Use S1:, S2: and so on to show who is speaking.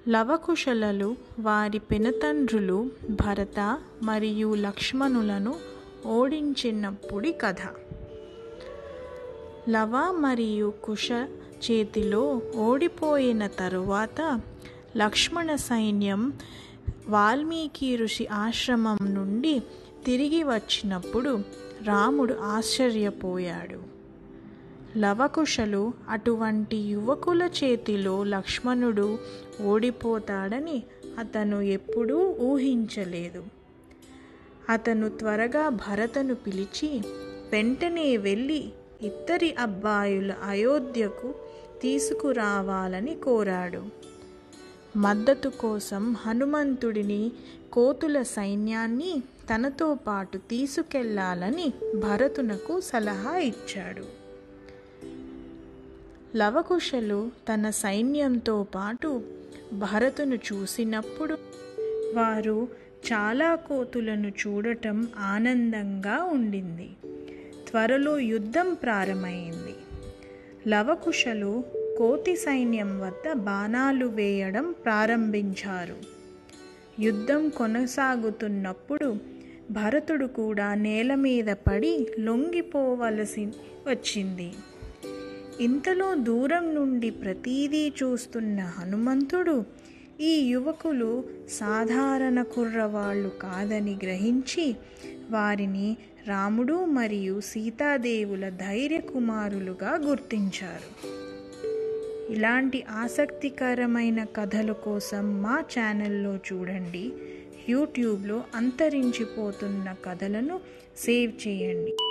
S1: లవకుశలు వారి పినతండ్రులు భరత మరియు లక్ష్మణులను ఓడించినప్పుడి కథ లవ మరియు కుశ చేతిలో ఓడిపోయిన తరువాత లక్ష్మణ సైన్యం వాల్మీకి ఋషి ఆశ్రమం నుండి తిరిగి వచ్చినప్పుడు రాముడు ఆశ్చర్యపోయాడు లవకుశలు అటువంటి యువకుల చేతిలో లక్ష్మణుడు ఓడిపోతాడని అతను ఎప్పుడూ ఊహించలేదు అతను త్వరగా భరతను పిలిచి వెంటనే వెళ్ళి ఇద్దరి అబ్బాయుల అయోధ్యకు తీసుకురావాలని కోరాడు మద్దతు కోసం హనుమంతుడిని కోతుల సైన్యాన్ని తనతో పాటు తీసుకెళ్లాలని భరతునకు సలహా ఇచ్చాడు లవకుశలు తన సైన్యంతో పాటు భరతును చూసినప్పుడు వారు చాలా కోతులను చూడటం ఆనందంగా ఉండింది త్వరలో యుద్ధం ప్రారంభమైంది లవకుశలు కోతి సైన్యం వద్ద బాణాలు వేయడం ప్రారంభించారు యుద్ధం కొనసాగుతున్నప్పుడు భరతుడు కూడా నేల మీద పడి లొంగిపోవలసి వచ్చింది ఇంతలో దూరం నుండి ప్రతీదీ చూస్తున్న హనుమంతుడు ఈ యువకులు సాధారణ కుర్రవాళ్ళు కాదని గ్రహించి వారిని రాముడు మరియు సీతాదేవుల ధైర్య కుమారులుగా గుర్తించారు ఇలాంటి ఆసక్తికరమైన కథల కోసం మా ఛానల్లో చూడండి యూట్యూబ్లో అంతరించిపోతున్న కథలను సేవ్ చేయండి